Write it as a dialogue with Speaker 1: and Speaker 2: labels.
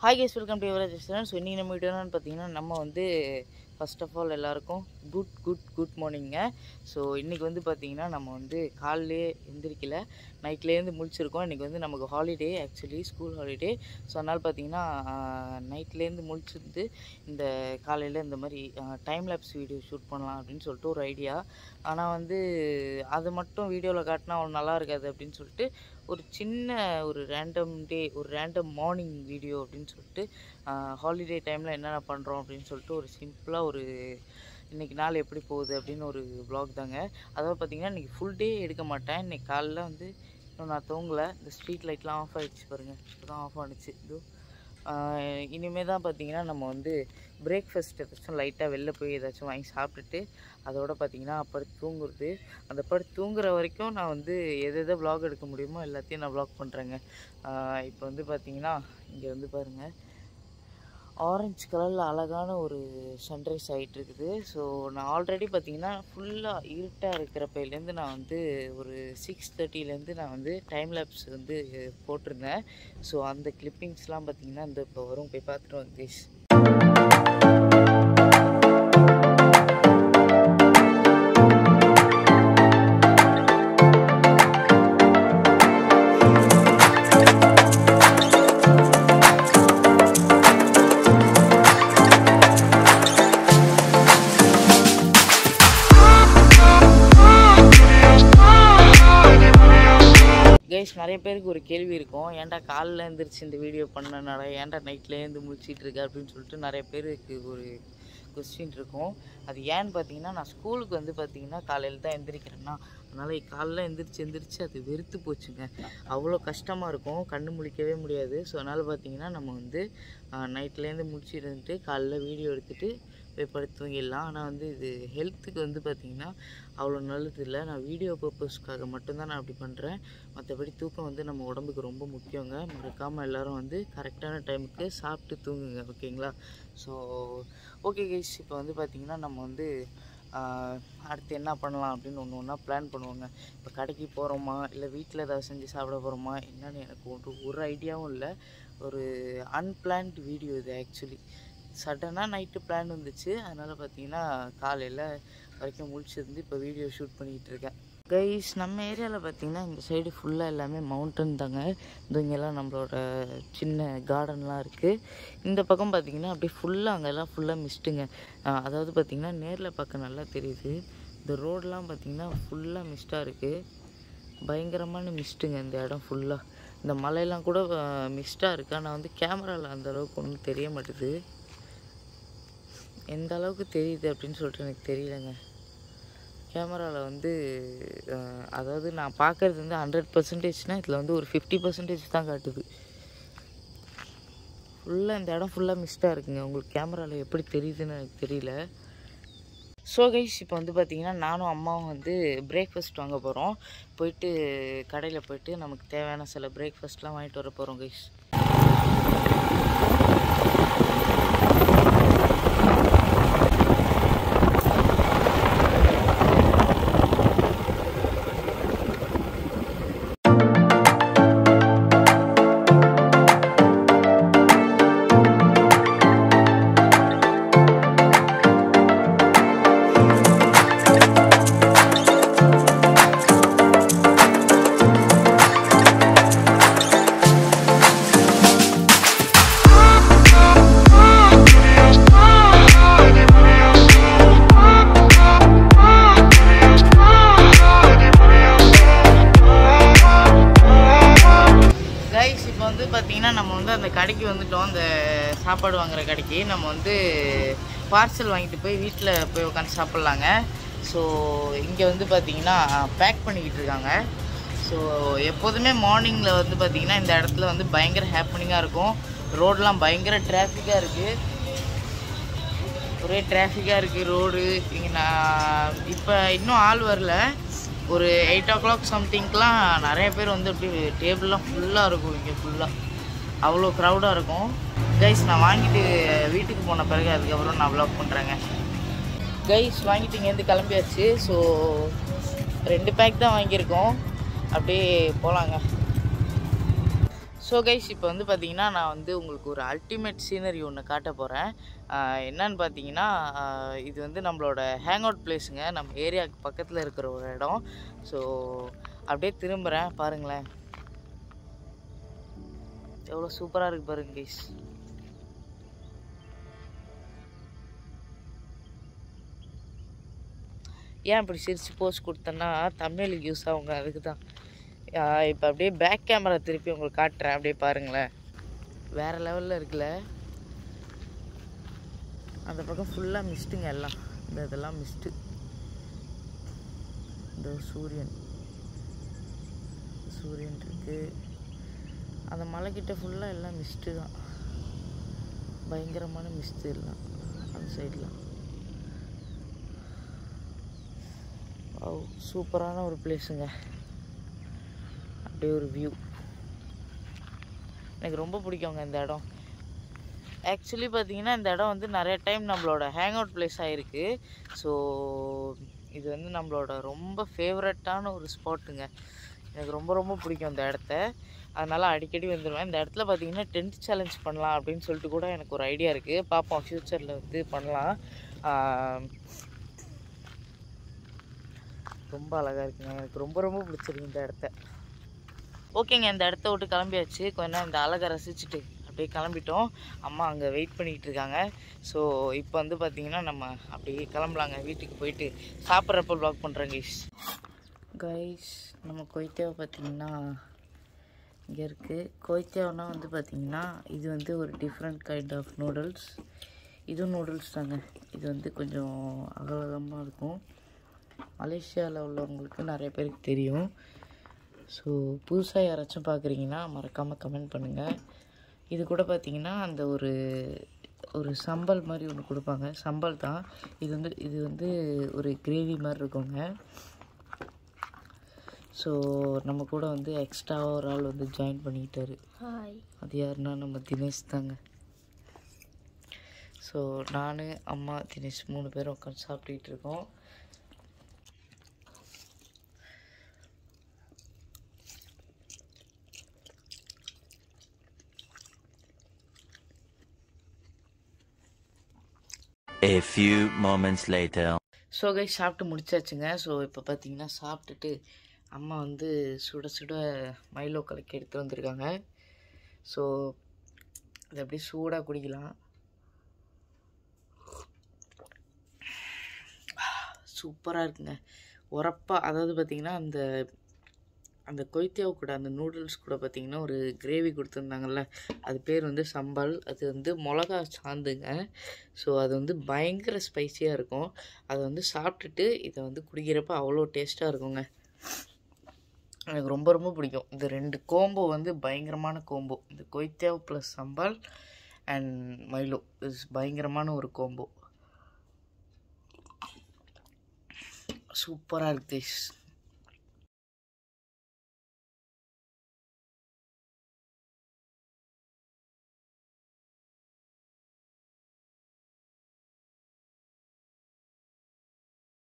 Speaker 1: Hi guys welcome to Yuvaraj restaurant so இன்றைக்கி நம்ம வீடியோன்னு பார்த்தீங்கன்னா நம்ம வந்து ஃபர்ஸ்ட் ஆஃப் ஆல் எல்லாருக்கும் good good good morning so இன்றைக்கி வந்து பார்த்தீங்கன்னா நம்ம வந்து காலையிலே எந்திரிக்கல நைட்லேருந்து முழிச்சிருக்கோம் இன்றைக்கி வந்து நமக்கு holiday actually school holiday so அதனால் பார்த்தீங்கன்னா நைட்லேருந்து முழிச்சிருந்து இந்த காலையில் இந்த மாதிரி டைம் லேப்ஸ் வீடியோ ஷூட் பண்ணலாம் அப்படின்னு சொல்லிட்டு ஒரு ஐடியா ஆனால் வந்து அது மட்டும் வீடியோவில் காட்டினா அவ்வளோ நல்லா இருக்காது அப்படின்னு சொல்லிட்டு ஒரு சின்ன ஒரு ரேண்டம் டே ஒரு ரேண்டம் மார்னிங் வீடியோ அப்படின்னு சொல்லிட்டு ஹாலிடே டைமில் என்னென்ன பண்ணுறோம் அப்படின்னு சொல்லிட்டு ஒரு சிம்பிளாக ஒரு இன்றைக்கி நாள் எப்படி போகுது அப்படின்னு ஒரு vlog தாங்க அதாவது பார்த்திங்கன்னா இன்றைக்கி ஃபுல் டே எடுக்க மாட்டேன் இன்றைக்கி காலைல வந்து இன்னும் நான் தூங்கலை இந்த ஸ்ட்ரீட் லைட்லாம் ஆஃப் ஆகிடுச்சு பாருங்கள் இப்போ தான் ஆஃப் ஆனிச்சு இது இனிமேல் தான் பார்த்தீங்கன்னா நம்ம வந்து பிரேக்ஃபாஸ்ட் ஏதாச்சும் லைட்டாக வெளில போய் ஏதாச்சும் வாங்கி சாப்பிட்டுட்டு அதோட பார்த்தீங்கன்னா படுத்து தூங்குறது அந்த படுத்து தூங்குற வரைக்கும் நான் வந்து எது எதை vlog எடுக்க முடியுமோ எல்லாத்தையும் நான் vlog பண்ணுறேங்க இப்போ வந்து பார்த்தீங்கன்னா இங்கே வந்து பாருங்கள் ஆரஞ்சு கலரில் அழகான ஒரு சன்ரைஸ் ஆகிட்டு இருக்குது ஸோ நான் ஆல்ரெடி பார்த்தீங்கன்னா ஃபுல்லாக இருட்டாக இருக்கிறப்பையிலேருந்து நான் வந்து ஒரு சிக்ஸ் தேர்ட்டிலேருந்து நான் வந்து டைம் லேப்ஸ் வந்து போட்டிருந்தேன் ஸோ அந்த கிளிப்பிங்ஸ்லாம் பார்த்தீங்கன்னா இந்த இப்போ வரும் போய் பார்த்துட்டு வாங்க கைஸ் கைஸ் நிறைய பேருக்கு ஒரு கேள்வி இருக்கும் ஏன்டா காலைல எழுந்திரிச்சு இந்த வீடியோ பண்ணனால ஏன்டா நைட்லேருந்து முழிச்சிட்டு இருக்க அப்படின்னு சொல்லிட்டு நிறைய பேருக்கு ஒரு கொஸ்டின் இருக்கும் அது ஏன்னு பார்த்தீங்கன்னா நான் ஸ்கூலுக்கு வந்து பார்த்தீங்கன்னா காலையில் தான் எந்திரிக்கிறேன்னா அதனால் காலைல எந்திரிச்சு எந்திரிச்சு அது வெறுத்து போச்சுங்க அவ்வளோ கஷ்டமாக இருக்கும் கண்ணு முழிக்கவே முடியாது ஸோ அதனால் பார்த்தீங்கன்னா நம்ம வந்து நைட்லேருந்து முடிச்சுட்டு இருந்துட்டு காலைல வீடியோ எடுத்துகிட்டு போய் படுத்து தூங்கிடலாம் ஆனால் வந்து இது ஹெல்த்துக்கு வந்து பார்த்திங்கன்னா அவ்வளோ நல்லது இல்லை நான் வீடியோ பர்பஸ்க்காக மட்டும்தான் நான் அப்படி பண்ணுறேன் மற்றபடி தூக்கம் வந்து நம்ம உடம்புக்கு ரொம்ப முக்கியங்க மறக்காமல் எல்லோரும் வந்து கரெக்டான டைமுக்கு சாப்பிட்டு தூங்குங்க ஓகேங்களா ஸோ ஓகே கைஸ் இப்போ வந்து பார்த்திங்கன்னா நம்ம வந்து ஆஹ், அடுத்து என்ன பண்ணலாம் அப்படின்னு ஒன்று ஒன்றா பிளான் பண்ணுவாங்க இப்போ கடைக்கு போகிறோமா இல்லை வீட்டில் ஏதாவது செஞ்சு சாப்பிட போகிறோமா என்னன்னு எனக்கு ஒரு ஒரு ஐடியாவும் இல்லை ஒரு அன்பிளான்ட் வீடியோ இது ஆக்சுவலி சடனாக நைட்டு பிளான் வந்துச்சு அதனால் பார்த்தீங்கன்னா காலையில் வரைக்கும் முழிச்சிருந்து இப்போ வீடியோ ஷூட் பண்ணிக்கிட்டு இருக்கேன் கைஸ் நம்ம ஏரியாவில் பார்த்தீங்கன்னா இந்த சைடு ஃபுல்லாக எல்லாமே மவுண்டன் தாங்க இந்த இங்கெல்லாம் நம்மளோட சின்ன கார்டன்லாம் இருக்குது இந்த பக்கம் பார்த்தீங்கன்னா அப்படியே ஃபுல்லாக அங்கெல்லாம் ஃபுல்லாக மிஸ்ட்டுங்க அதாவது பார்த்தீங்கன்னா நேரில் பார்க்க நல்லா தெரியுது இந்த ரோடெலாம் பார்த்தீங்கன்னா ஃபுல்லாக மிஸ்ட்டாக இருக்குது பயங்கரமான மிஸ்ட்டுங்க இந்த இடம் ஃபுல்லாக இந்த மலையெல்லாம் கூட மிஸ்ட்டாக இருக்குது ஆனால் வந்து கேமராவில் அந்த அளவுக்கு ஒன்றும் தெரிய மாட்டுது எந்த அளவுக்கு தெரியுது அப்படின்னு சொல்லிட்டு எனக்கு தெரியலங்க கேமராவில் வந்து அஹ், அதாவது நான் பார்க்குறது வந்து ஹண்ட்ரட் பர்சன்டேஜ்னால் இதில் வந்து ஒரு ஃபிஃப்டி பர்சன்டேஜ் தான் காட்டுது ஃபுல்லாக இந்த இடம் ஃபுல்லாக மிஸ்டாக இருக்குங்க உங்களுக்கு கேமராவில் எப்படி தெரியுதுன்னு எனக்கு தெரியல ஸோ கைஸ் இப்போ வந்து பார்த்தீங்கன்னா நானும் அம்மாவும் வந்து பிரேக்ஃபாஸ்ட் வாங்க போகிறோம் போயிட்டு கடையில் போயிட்டு நமக்கு தேவையான சில பிரேக்ஃபாஸ்ட்லாம் வாங்கிட்டு வர போகிறோம் கைஸ் கைஸ் இப்போ வந்து பார்த்தீங்கன்னா நம்ம வந்து அந்த கடைக்கு வந்துட்டோம் அந்த சாப்பாடு வாங்குற கடைக்கு நம்ம வந்து பார்சல் வாங்கிட்டு போய் வீட்டில் போய் உட்காந்து சாப்பிட்லாங்க ஸோ இங்கே வந்து பார்த்தீங்கன்னா பேக் பண்ணிக்கிட்டு இருக்காங்க ஸோ எப்போதுமே மார்னிங்கில் வந்து பார்த்தீங்கன்னா இந்த இடத்துல வந்து பயங்கர ஹேப்பனிங்காக இருக்கும் ரோடெலாம் பயங்கர டிராஃபிக்காக இருக்குது ஒரே டிராஃபிக்காக இருக்குது ரோடு இங்கே நான் இப்போ இன்னும் ஆள் வரல ஒரு எயிட் ஓ கிளாக் சம்திங்க்கெலாம் நிறைய பேர் வந்து அப்படி டேபிள்லாம் ஃபுல்லாக இருக்கும் இங்கே ஃபுல்லாக அவ்வளோ க்ரௌடாக இருக்கும் கைஸ் நான் வாங்கிட்டு வீட்டுக்கு போன பிறகு அதுக்கப்புறம் நான் வ்ளாக் பண்ணுறேங்க கைஸ் வாங்கிட்டு இங்கேருந்து கிளம்பியாச்சு ஸோ ரெண்டு பேக் தான் வாங்கியிருக்கோம் அப்படியே போகலாங்க ஸோ ஸோ கைஸ் இப்போ வந்து பார்த்தீங்கன்னா நான் வந்து உங்களுக்கு ஒரு அல்டிமேட் சீனரி ஒன்று காட்ட போகிறேன் என்னன்னு பார்த்தீங்கன்னா ஆஹ் இது வந்து நம்மளோட ஹேங் அவுட் பிளேஸுங்க நம்ம ஏரியாவுக்கு பக்கத்தில் இருக்கிற ஒரு இடம் ஸோ அப்படியே திரும்புகிறேன் பாருங்களேன் எவ்வளோ சூப்பராக இருக்கு பாருங்க கைஸ் ஏன் இப்படி சிரித்து போஸ்ட் கொடுத்தேன்னா தமிழுக்கு யூஸ் ஆகுங்க அதுக்கு தான் இப்போ அப்படியே பேக் கேமரா திருப்பி உங்களுக்கு காட்டுறேன் அப்படியே பாருங்களேன் வேறு லெவலில் இருக்குல்ல அந்த பக்கம் ஃபுல்லாக மிஸ்ட்டுங்க எல்லாம் இந்த இதெல்லாம் மிஸ்ட்டு இந்த சூரியன் சூரியன் இருக்கு அந்த மலைக்கிட்ட ஃபுல்லாக எல்லாம் மிஸ்ட்டு தான் பயங்கரமான மிஸ்ட்டு எல்லாம் அந்த சைடில் ஓ சூப்பரான ஒரு பிளேஸுங்க அப்படியே ஒரு வியூ எனக்கு ரொம்ப பிடிக்குங்க இந்த இடம் ஆக்சுவலி பார்த்தீங்கன்னா இந்த இடம் வந்து நிறைய டைம் நம்மளோட ஹேங் அவுட் பிளேஸ் ஆகிருக்கு ஸோ இது வந்து நம்மளோட ரொம்ப ஃபேவரட்டான ஒரு ஸ்பாட்டுங்க எனக்கு ரொம்ப ரொம்ப பிடிக்கும் இந்த இடத்த அதனால் அடிக்கடி வந்துடுவேன் இந்த இடத்துல பார்த்தீங்கன்னா டென்ட் சேலஞ்ச் பண்ணலாம் அப்படின்னு சொல்லிட்டு கூட எனக்கு ஒரு ஐடியா இருக்குது பார்ப்போம் ஃப்யூச்சரில் வந்து பண்ணலாம் ஆஹ் ரொம்ப அழகாக இருக்குங்க எனக்கு ரொம்ப ரொம்ப பிடிச்சிருக்கு இந்த இடத்த ஓகேங்க இந்த இடத்த விட்டு கிளம்பியாச்சு கொஞ்ச நேரம் இந்த அழகை ரசிச்சுட்டு அப்படியே கிளம்பிட்டோம் அம்மா அங்கே வெயிட் பண்ணிகிட்டு இருக்காங்க ஸோ இப்போ வந்து பார்த்தீங்கன்னா நம்ம அப்படியே கிளம்பலாங்க வீட்டுக்கு போயிட்டு சாப்பிட்றப்ப ப்ளாக் பண்ணுறேன் கைஸ் கைஸ் நம்ம கொய்த்தேவை பார்த்தீங்கன்னா இங்கே இருக்குது கொய்த்தேவனா வந்து பார்த்தீங்கன்னா இது வந்து ஒரு டிஃப்ரெண்ட் கைண்ட் ஆஃப் நூடுல்ஸ் இதுவும் நூடுல்ஸ் தாங்க இது வந்து கொஞ்சம் அகலகமாக இருக்கும் மலேசியாவில் உள்ளவங்களுக்கு நிறைய பேருக்கு தெரியும் ஸோ புதுசாக யாராச்சும் பார்க்குறீங்கன்னா மறக்காமல் கமெண்ட் பண்ணுங்கள் இது கூட பார்த்தீங்கன்னா அந்த ஒரு ஒரு சம்பல் மாதிரி ஒன்று கொடுப்பாங்க சம்பல் தான் இது வந்து இது வந்து ஒரு கிரேவி மாதிரி இருக்குங்க ஸோ நம்ம கூட வந்து எக்ஸ்ட்ராவாக ஒரு ஆள் வந்து ஜாயின் பண்ணிக்கிட்டாரு
Speaker 2: ஹாய்
Speaker 1: அது யாருன்னா நம்ம தினேஷ் தாங்க ஸோ நான் அம்மா தினேஷ் மூணு பேரும் உட்காந்து சாப்பிட்டுக்கிட்டு இருக்கோம்
Speaker 3: A few moments later.
Speaker 1: So கை சாப்பிட்டு முடிச்சாச்சுங்க ஸோ இப்போ பார்த்தீங்கன்னா சாப்பிட்டுட்டு அம்மா வந்து சுட சுட மைலோ கலக்கி எடுத்து வந்திருக்காங்க ஸோ அது அப்படியே சூடாக குடிக்கலாம் சூப்பராக இருக்குங்க உரப்பா அதாவது பார்த்தீங்கன்னா அந்த அந்த கொய்த்தியாவு கூட அந்த நூடுல்ஸ் கூட பார்த்தீங்கன்னா ஒரு கிரேவி கொடுத்துருந்தாங்கல்ல அது பேர் வந்து சம்பால் அது வந்து மிளகா சாந்துங்க ஸோ அது வந்து பயங்கர ஸ்பைசியாக இருக்கும் அதை வந்து சாப்பிட்டுட்டு இதை வந்து குடிக்கிறப்ப அவ்வளோ டேஸ்ட்டாக இருக்குங்க எனக்கு ரொம்ப ரொம்ப பிடிக்கும் இந்த ரெண்டு கோம்போ வந்து பயங்கரமான கோம்போ இந்த kuey teow plus sambal and Milo is பயங்கரமான ஒரு கோம்போ சூப்பராக இருக்குது